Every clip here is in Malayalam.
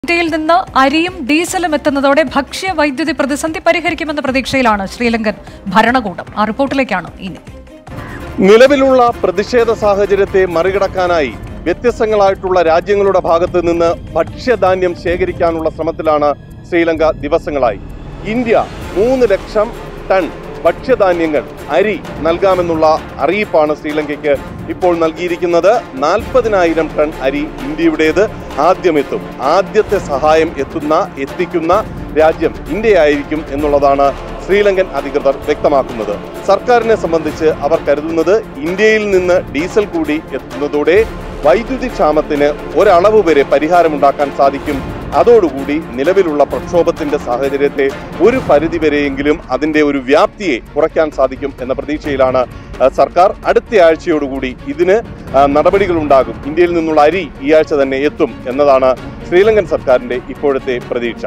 ഇന്ത്യയിൽ നിന്ന് അരിയും ഡീസലും എത്തുന്നതോടെ ഭക്ഷ്യ വൈദ്യുതി പ്രതിസന്ധി പരിഹരിക്കുമെന്ന പ്രതീക്ഷയിലാണ് ശ്രീലങ്കൻ ഭരണകൂടം ആ റിപ്പോർട്ടിലേക്കാണ് ഇനി നിലവിലുള്ള പ്രതിഷേധ സാഹചര്യത്തെ മറികടക്കാനായി വ്യത്യസ്തങ്ങളായിട്ടുള്ള രാജ്യങ്ങളുടെ ഭാഗത്ത് നിന്ന് ഭക്ഷ്യധാന്യം ശേഖരിക്കാനുള്ള ശ്രമത്തിലാണ് ശ്രീലങ്ക ദിവസങ്ങളായി ഇന്ത്യ മൂന്ന് ലക്ഷം ടൺ ഭക്ഷ്യധാന്യങ്ങൾ അരി നൽകാമെന്നുള്ള അറിയിപ്പാണ് ശ്രീലങ്കയ്ക്ക് ഇപ്പോൾ നൽകിയിരിക്കുന്നത് നാൽപ്പതിനായിരം ടൺ അരി ഇന്ത്യയുടേത് ആദ്യമെത്തും ആദ്യത്തെ സഹായം എത്തുന്ന എത്തിക്കുന്ന രാജ്യം ഇന്ത്യയായിരിക്കും എന്നുള്ളതാണ് ശ്രീലങ്കൻ അധികൃതർ വ്യക്തമാക്കുന്നത് സർക്കാരിനെ സംബന്ധിച്ച് അവർ കരുതുന്നത് ഇന്ത്യയിൽ നിന്ന് ഡീസൽ കൂടി എത്തുന്നതോടെ വൈദ്യുതി ക്ഷാമത്തിന് ഒരളവ് വരെ പരിഹാരമുണ്ടാക്കാൻ സാധിക്കും അതോടുകൂടി നിലവിലുള്ള പ്രക്ഷോഭത്തിന്റെ സാഹചര്യത്തെ ഒരു പരിധിവരെയെങ്കിലും അതിന്റെ ഒരു വ്യാപ്തിയെ കുറയ്ക്കാൻ സാധിക്കും എന്ന പ്രതീക്ഷയിലാണ് ആ, സർക്കാർ അടുത്ത ആഴ്ചയോടുകൂടി ഇതിന് ആ, നടപടികളുണ്ടാകും ഇന്ത്യയിൽ നിന്നുള്ള അരി ഈ ആഴ്ച തന്നെ എത്തും എന്നതാണ് ശ്രീലങ്കൻ സർക്കാരിന്റെ ഇപ്പോഴത്തെ പ്രതീക്ഷ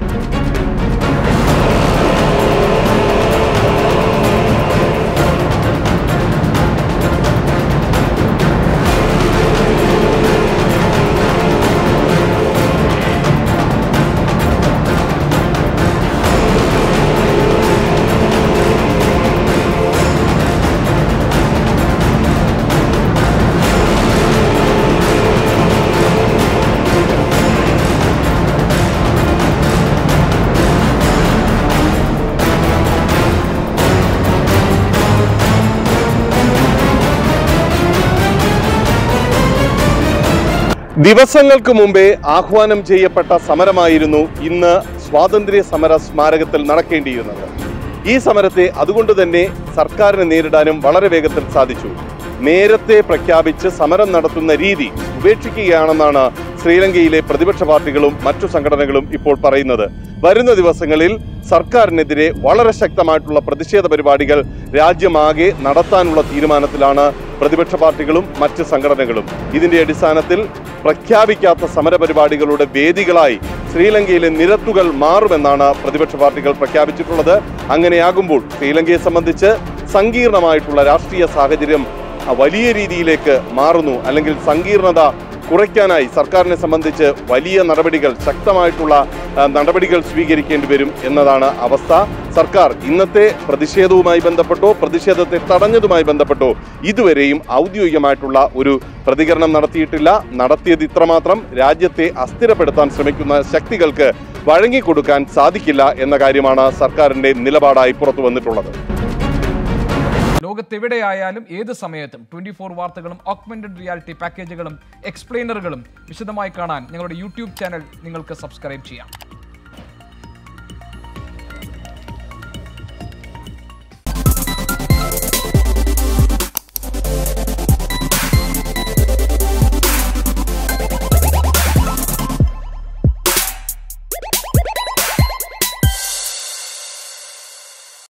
ദിവസങ്ങൾക്ക് മുമ്പേ ആഹ്വാനം ചെയ്യപ്പെട്ട സമരമായിരുന്നു ഇന്ന് സ്വാതന്ത്ര്യ സമര സ്മാരകത്തിൽ നടക്കേണ്ടിയിരുന്നത് ഈ സമരത്തെ അതുകൊണ്ട് തന്നെ സർക്കാരിനെ നേരിടാനും വളരെ വേഗത്തിൽ സാധിച്ചു നേരത്തെ പ്രഖ്യാപിച്ച് സമരം നടത്തുന്ന രീതി ഉപേക്ഷിക്കുകയാണെന്നാണ് ശ്രീലങ്കയിലെ പ്രതിപക്ഷ പാർട്ടികളും മറ്റു സംഘടനകളും ഇപ്പോൾ പറയുന്നത് വരുന്ന ദിവസങ്ങളിൽ സർക്കാരിനെതിരെ വളരെ ശക്തമായിട്ടുള്ള പ്രതിഷേധ പരിപാടികൾ രാജ്യമാകെ നടത്താനുള്ള തീരുമാനത്തിലാണ് പ്രതിപക്ഷ പാർട്ടികളും മറ്റ് സംഘടനകളും ഇതിന്റെ അടിസ്ഥാനത്തിൽ പ്രഖ്യാപിക്കാത്ത സമരപരിപാടികളുടെ വേദികളായി ശ്രീലങ്കയിലെ നിരത്തുകൾ മാറുമെന്നാണ് പ്രതിപക്ഷ പാർട്ടികൾ പ്രഖ്യാപിച്ചിട്ടുള്ളത് അങ്ങനെയാകുമ്പോൾ ശ്രീലങ്കയെ സംബന്ധിച്ച് സങ്കീർണമായിട്ടുള്ള രാഷ്ട്രീയ സാഹചര്യം ആ, വലിയ രീതിയിലേക്ക് മാറുന്നു അല്ലെങ്കിൽ സങ്കീർണത കുറയ്ക്കാനായി സർക്കാരിനെ സംബന്ധിച്ച് വലിയ നടപടികൾ ശക്തമായിട്ടുള്ള ആ, നടപടികൾ സ്വീകരിക്കേണ്ടി വരും എന്നതാണ് അവസ്ഥ സർക്കാർ ഇന്നത്തെ പ്രതിഷേധവുമായി ബന്ധപ്പെട്ടോ പ്രതിഷേധത്തെ തടഞ്ഞതുമായി ബന്ധപ്പെട്ടോ ഇതുവരെയും ഔദ്യോഗികമായിട്ടുള്ള ഒരു പ്രതികരണം നടത്തിയിട്ടില്ല നടത്തിയത് ഇത്രമാത്രം രാജ്യത്തെ അസ്ഥിരപ്പെടുത്താൻ ശ്രമിക്കുന്ന ശക്തികൾക്ക് വഴങ്ങിക്കൊടുക്കാൻ സാധിക്കില്ല എന്ന കാര്യമാണ് സർക്കാരിന്റെ നിലപാടായി പുറത്തു വന്നിട്ടുള്ളത് ലോകത്തെവിടെയായാലും ഏത് സമയത്തും ട്വന്റി ഫോർ വാർത്തകളും ഓഗ്മെന്റഡ് റിയാലിറ്റി പാക്കേജുകളും എക്സ്പ്ലെയിനറുകളും വിശദമായി കാണാൻ ഞങ്ങളുടെ യൂട്യൂബ് ചാനൽ നിങ്ങൾക്ക് സബ്സ്ക്രൈബ് ചെയ്യാം